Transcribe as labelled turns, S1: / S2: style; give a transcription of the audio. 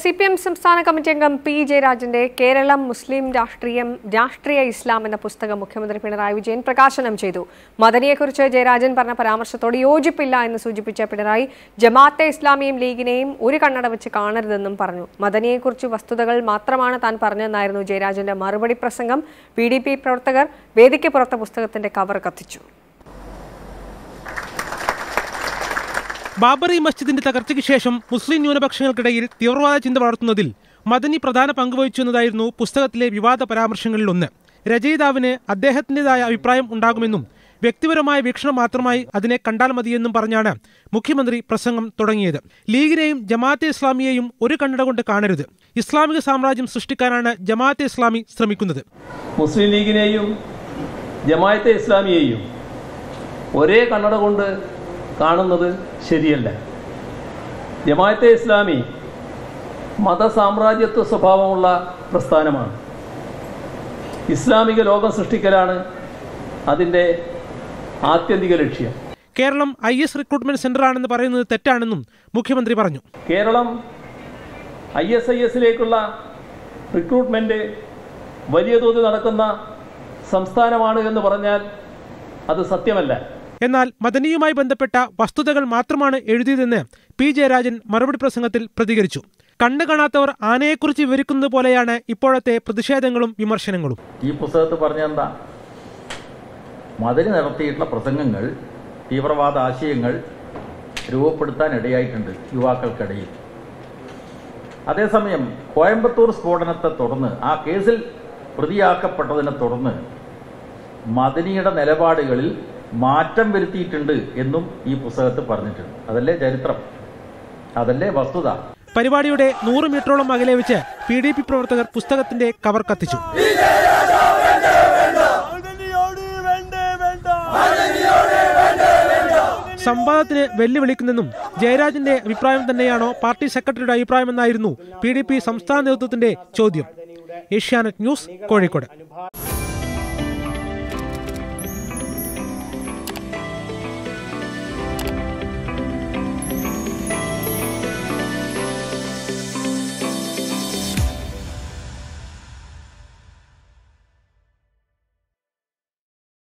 S1: C P M സംസ്ഥാന committee അംഗം P ജയരാജന്റെ കേരളം മുസ്ലിം രാഷ്ട്രീയം രാഷ്ട്രീയ ഇസ്ലാം എന്ന പുസ്തകം മുഖ്യമന്ത്രി പിണറായി വിജയൻ പ്രകാശനം ചെയ്തു മദനിയെക്കുറിച്ച് ജയരാജൻ പറഞ്ഞ പരാമർശത്തോട് യോജിപ്പില്ല എന്ന് സൂചിപ്പിച്ച പിണറായി ജമാഅത്തെ ഇസ്ലാമിയും ലീഗിനെയും ഒരു കണ്ണട വെച്ച് കാണരുതെന്നും പറഞ്ഞു മദനിയെക്കുറിച്ച് വസ്തുതകൾ മാത്രമാണ് താൻ പറഞ്ഞതെന്നായിരുന്നു ജയരാജന്റെ മറുപടി പ്രസംഗം പി ഡി പി പ്രവർത്തകർ വേദിക്ക് പുറത്തെ പുസ്തകത്തിന്റെ കവർ കത്തിച്ചു
S2: ബാബറി മസ്ജിദിന്റെ തകർച്ചയ്ക്ക് ശേഷം മുസ്ലിം ന്യൂനപക്ഷങ്ങൾക്കിടയിൽ തീവ്രവാദ ചിന്ത വളർത്തുന്നതിൽ മദനി പ്രധാന പങ്കുവഹിച്ചു എന്നതായിരുന്നു പുസ്തകത്തിലെ വിവാദ പരാമർശങ്ങളിലൊന്ന് രചയിതാവിന് അദ്ദേഹത്തിൻ്റെതായ അഭിപ്രായം ഉണ്ടാകുമെന്നും വ്യക്തിപരമായ വീക്ഷണം മാത്രമായി അതിനെ കണ്ടാൽ മതിയെന്നും പറഞ്ഞാണ് മുഖ്യമന്ത്രി പ്രസംഗം തുടങ്ങിയത് ലീഗിനെയും ജമാഅത്തെ ഇസ്ലാമിയെയും ഒരു കണ്ണട കൊണ്ട് കാണരുത് ഇസ്ലാമിക സാമ്രാജ്യം സൃഷ്ടിക്കാനാണ് ജമാഅത്തെ ഇസ്ലാമി ശ്രമിക്കുന്നത്
S3: മുസ്ലിം ലീഗിനെയും ജമായത്തെ ഇസ്ലാമിയെയും ഒരേ കണ്ണട കൊണ്ട് കാണുന്നത് ശരിയല്ല ജമായത്തെ ഇസ്ലാമി മതസാമ്രാജ്യത്വ സ്വഭാവമുള്ള പ്രസ്ഥാനമാണ് ഇസ്ലാമിക ലോകം സൃഷ്ടിക്കലാണ് അതിൻ്റെ ആത്യന്തിക ലക്ഷ്യം
S2: കേരളം ഐ എസ് റിക്രൂട്ട്മെന്റ് സെന്ററാണെന്ന് പറയുന്നത് തെറ്റാണെന്നും മുഖ്യമന്ത്രി പറഞ്ഞു
S3: കേരളം ഐ എസ് ഐ എസിലേക്കുള്ള റിക്രൂട്ട്മെൻറ്റ് വലിയ തോതിൽ നടക്കുന്ന സംസ്ഥാനമാണ് എന്ന് പറഞ്ഞാൽ അത് സത്യമല്ല
S2: എന്നാൽ മദനിയുമായി ബന്ധപ്പെട്ട വസ്തുതകൾ മാത്രമാണ് എഴുതിയതെന്ന് പി ജയരാജൻ മറുപടി പ്രസംഗത്തിൽ പ്രതികരിച്ചു കണ്ണു കാണാത്തവർ ആനയെക്കുറിച്ച് വിവരിക്കുന്നത് പോലെയാണ് ഇപ്പോഴത്തെ പ്രതിഷേധങ്ങളും വിമർശനങ്ങളും
S4: ഈ പുസ്തകത്തിൽ പറഞ്ഞെന്താ മദനി നടത്തിയിട്ടുള്ള പ്രസംഗങ്ങൾ തീവ്രവാദ ആശയങ്ങൾ രൂപപ്പെടുത്താൻ ഇടയായിട്ടുണ്ട് യുവാക്കൾക്കിടയിൽ അതേസമയം കോയമ്പത്തൂർ സ്ഫോടനത്തെ തുടർന്ന് ആ കേസിൽ പ്രതിയാക്കപ്പെട്ടതിനെ തുടർന്ന് മദനിയുടെ നിലപാടുകളിൽ മാറ്റം വരുത്തിയിട്ടുണ്ട് എന്നും ഈ പുസ്തകത്തിൽ പറഞ്ഞിട്ടുണ്ട് അതല്ലേ ചരിത്രം അതല്ലേ വസ്തുത
S2: പരിപാടിയുടെ നൂറ് മീറ്ററോളം അകലെ വെച്ച് പി ഡി പി പ്രവർത്തകർ പുസ്തകത്തിന്റെ കവർ കത്തിച്ചു സംവാദത്തിന് വെല്ലുവിളിക്കുന്നെന്നും ജയരാജന്റെ അഭിപ്രായം തന്നെയാണോ പാർട്ടി സെക്രട്ടറിയുടെ അഭിപ്രായമെന്നായിരുന്നു പി ഡി പി സംസ്ഥാന നേതൃത്വത്തിന്റെ ചോദ്യം ഏഷ്യാനെറ്റ് ന്യൂസ് കോഴിക്കോട്